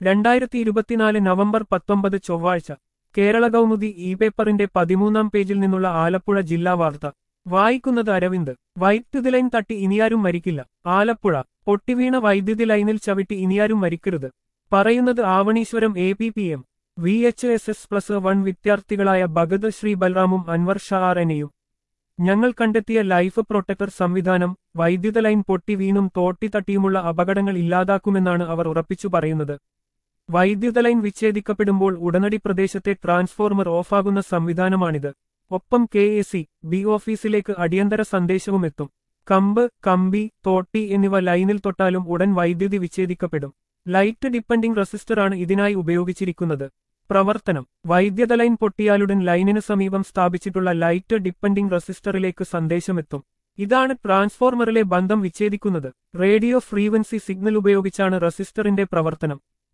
രണ്ടായിരത്തി ഇരുപത്തിനാല് നവംബർ പത്തൊമ്പത് ചൊവ്വാഴ്ച കേരള കൗമുദി ഇ പേപ്പറിന്റെ പതിമൂന്നാം പേജിൽ നിന്നുള്ള ആലപ്പുഴ ജില്ലാ വാർത്ത വായിക്കുന്നത് അരവിന്ദ് വൈദ്യുതി ലൈൻ തട്ടി ഇനിയാരും മരിക്കില്ല ആലപ്പുഴ പൊട്ടിവീണ വൈദ്യുതി ലൈനിൽ ചവിട്ടി ഇനിയാരും മരിക്കരുത് പറയുന്നത് Avaneeswaram A P P M V H S S plus one വിദ്യാർത്ഥികളായ ഭഗത് ശ്രീ ബൽറാമും അൻവർ ഷാറനെയും ഞങ്ങൾ കണ്ടെത്തിയ ലൈഫ് പ്രൊട്ടക്ടർ സംവിധാനം വൈദ്യുത ലൈൻ പൊട്ടി വീണും തോട്ടി തട്ടിയുമുള്ള അപകടങ്ങൾ ഇല്ലാതാക്കുമെന്നാണ് അവർ ഉറപ്പിച്ചു പറയുന്നത് വൈദ്യുത ലൈൻ വിച്ഛേദിക്കപ്പെടുമ്പോൾ ഉടനടി പ്രദേശത്തെ ട്രാൻസ്ഫോർമർ ഓഫാകുന്ന സംവിധാനമാണിത് ഒപ്പം കെ എ സി ബി ഓഫീസിലേക്ക് അടിയന്തര സന്ദേശവും എത്തും കമ്പ് കമ്പി തോട്ടി എന്നിവ ലൈനിൽ തൊട്ടാലും ഉടൻ വൈദ്യുതി വിച്ഛേദിക്കപ്പെടും ലൈറ്റ് ഡിപ്പെൻഡിംഗ് റെസിസ്റ്ററാണ് ഇതിനായി ഉപയോഗിച്ചിരിക്കുന്നത് പ്രവർത്തനം വൈദ്യുത ലൈൻ പൊട്ടിയാലുടൻ ലൈനിന് സമീപം സ്ഥാപിച്ചിട്ടുള്ള ലൈറ്റ് ഡിപ്പെൻഡിംഗ് റെസിസ്റ്ററിലേക്ക് സന്ദേശമെത്തും ഇതാണ് ട്രാൻസ്ഫോർമറിലെ ബന്ധം വിച്ഛേദിക്കുന്നത് റേഡിയോ ഫ്രീക്വൻസി സിഗ്നൽ ഉപയോഗിച്ചാണ് റെസിസ്റ്ററിന്റെ പ്രവർത്തനം